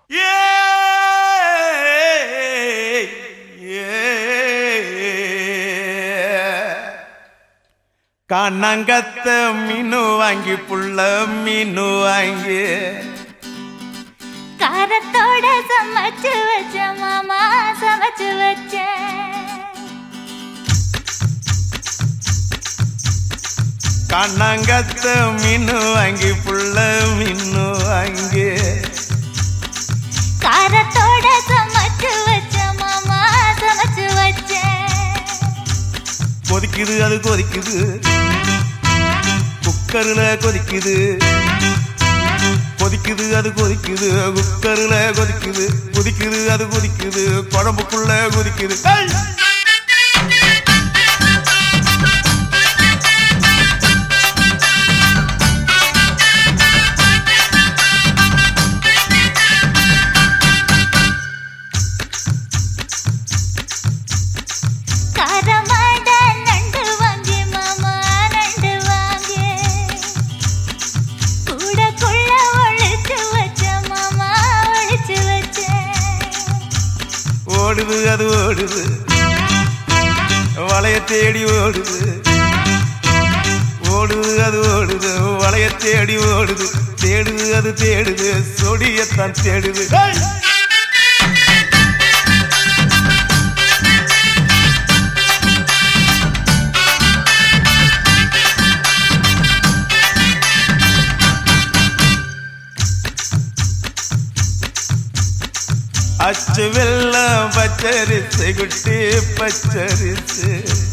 கண்ணங்கத்த மீனு வாங்கி புள்ள மீனு வாங்கி காரத்தோட சமைச்சு வச்ச மாமா சமைச்சு வச்ச கண்ணங்கத்த மீனு வாங்கி புள்ள மீனு வாங்கி காரத்தோட சமைச்சு வச்ச மாமா சமைச்சு வச்ச கொதிக்குது அது கொதிக்குது குக்கரில் கொதிக்குது கொதிக்குது அது கொதிக்குது குக்கரில் கொதிக்குது கொதிக்குது அது கொதிக்குது குழம்புக்குள்ள கொதிக்குது ஏய்! காரமாட நண்டு வாங்கி மாமா நண்டு வாங்கி கூடக்குள்ள ஒழிச்சு வச்ச மாமா ஒழிச்சு வச்ச ஓடுது அது ஓடுது வளைய தேடி ஓடுது ஓடுது அது ஓடுது வளைய தேடி ஓடுது தேடுது அது தேடுது சொடியத்தான் தேடுது ஏய்! அச்சு வெள்ளம் பச்சரிசு குட்டி பச்சரிசு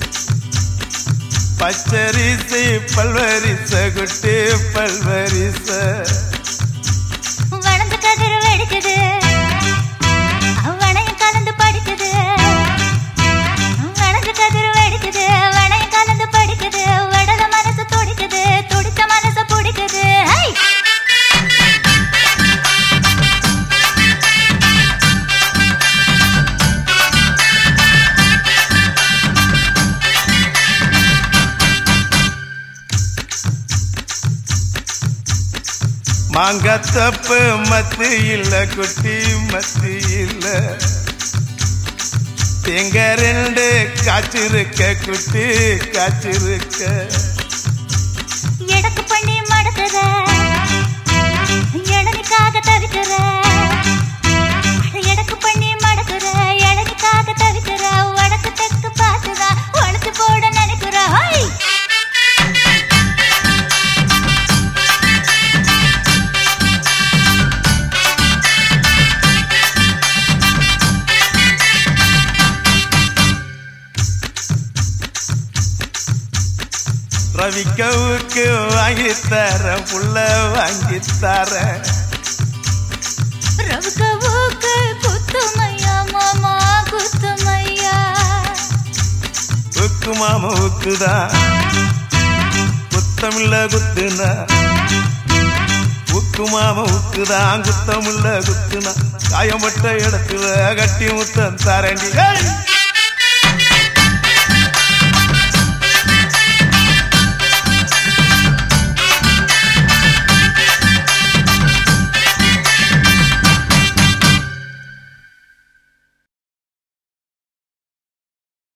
பச்சரிசு பல்வரிச குட்டி பல்வரிச வளர்ந்து கதிர் வெடிக்குது வனையும் கலந்து படிக்குது வளர்ந்து கதிர் வெடிக்குது வனையும் கலந்து படிக்குது வடல மனசு துடிக்குது துடித்த மனசு பிடிக்குது ஹை! மாங்கத்தப்பு மத்து இல்ல குட்டி மத்து இல்ல தேங்க ரெண்டு காய்ச்சிருக்க குட்டி காய்ச்சிருக்க எடக்கு பண்ணி மடக்குற இளநிக்காக தவிக்கிற எடக்கு பண்ணி மடக்குற இளநிக்காக தவிக்கிற வடக்கு தெற்கு பார்த்துதான் வளர்த்து போட நினைக்கிற ஹை! ரவிக்கவுக்கு வாங்கி தர புள்ள வாங்கி தர ரவுக்கு ஊக்கு குத்துமையா மாமா குத்துமையா உக்கு மாம உக்குதான் குத்தமில்ல குத்துனா உக்கு மாம உக்குதான் குத்தமில்ல குத்துனா காயம்பட்ட இடத்துல கட்டி முத்தம் தரண்டி ஏய்!